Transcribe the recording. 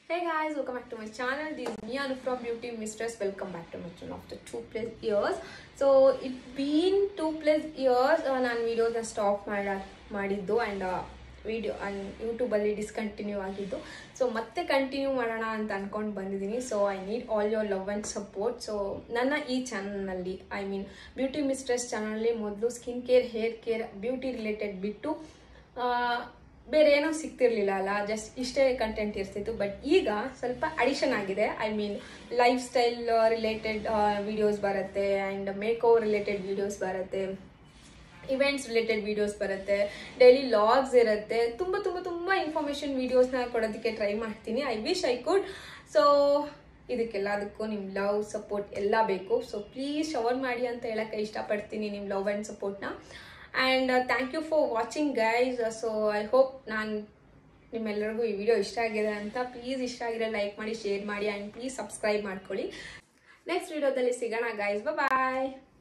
Hey guys, welcome back to my channel. This is me Anu from Beauty Mistress. Welcome back to my channel after two plus years. So it been two plus years uh, ನಾನು ವಿಡಿಯೋನ stop ಮಾಡ ಮಾಡಿದ್ದು and video ಯೂಟ್ಯೂಬಲ್ಲಿ discontinue ಆಗಿದ್ದು so ಮತ್ತೆ continue ಮಾಡೋಣ ಅಂತ ಅನ್ಕೊಂಡು ಬಂದಿದ್ದೀನಿ so I need all your love and support so ನನ್ನ ಈ ಚಾನಲ್ನಲ್ಲಿ ಐ ಮೀನ್ ಬ್ಯೂಟಿ ಮಿಸ್ಟ್ರೆಸ್ ಚಾನಲಲ್ಲಿ ಮೊದಲು skin care hair care beauty related ಬಿಟ್ಟು ಆ, ಬೇರೆ ಏನೋ ಸಿಗ್ತಿರ್ಲಿಲ್ಲ ಅಲ್ಲ ಜಸ್ಟ್ ಇಷ್ಟೇ ಕಂಟೆಂಟ್ ಇರ್ತಿತ್ತು ಬಟ್ ಈಗ ಸ್ವಲ್ಪ ಅಡಿಷನ್ ಆಗಿದೆ I mean lifestyle related videos ಬರುತ್ತೆ and makeover related videos ಬರುತ್ತೆ ಇವೆಂಟ್ಸ್ ರಿಲೇಟೆಡ್ ವಿಡಿಯೋಸ್ ಬರುತ್ತೆ ಡೈಲಿ ಲಾಗ್ಸ್ ಇರುತ್ತೆ ತುಂಬ ತುಂಬ ತುಂಬ ಇನ್ಫಾರ್ಮೇಷನ್ ವೀಡಿಯೋಸ್ನ ಕೊಡೋದಕ್ಕೆ ಟ್ರೈ ಮಾಡ್ತೀನಿ I wish I could so ಇದಕ್ಕೆಲ್ಲದಕ್ಕೂ ನಿಮ್ಮ ಲವ್ ಸಪೋರ್ಟ್ ಎಲ್ಲ ಬೇಕು ಸೊ ಪ್ಲೀಸ್ ಶವರ್ ಮಾಡಿ ಅಂತ ಹೇಳಕ್ಕೆ ಇಷ್ಟಪಡ್ತೀನಿ ನಿಮ್ಮ ಲವ್ ಆ್ಯಂಡ್ ಸಪೋರ್ಟ್ನ and thank you for watching guys so I hope ನಾನು ನಿಮ್ಮೆಲ್ಲರಿಗೂ ಈ ವಿಡಿಯೋ ಇಷ್ಟ ಆಗಿದೆ ಅಂತ ಪ್ಲೀಸ್ ಇಷ್ಟ ಆಗಿರೋ ಲೈಕ್ ಮಾಡಿ ಶೇರ್ ಮಾಡಿ ಆ್ಯಂಡ್ ಪ್ಲೀಸ್ ಸಬ್ಸ್ಕ್ರೈಬ್ ಮಾಡ್ಕೊಳ್ಳಿ ನೆಕ್ಸ್ಟ್ ವಿಡಿಯೋದಲ್ಲಿ ಸಿಗೋಣ ಗೈಸ್ ಬಾಯ್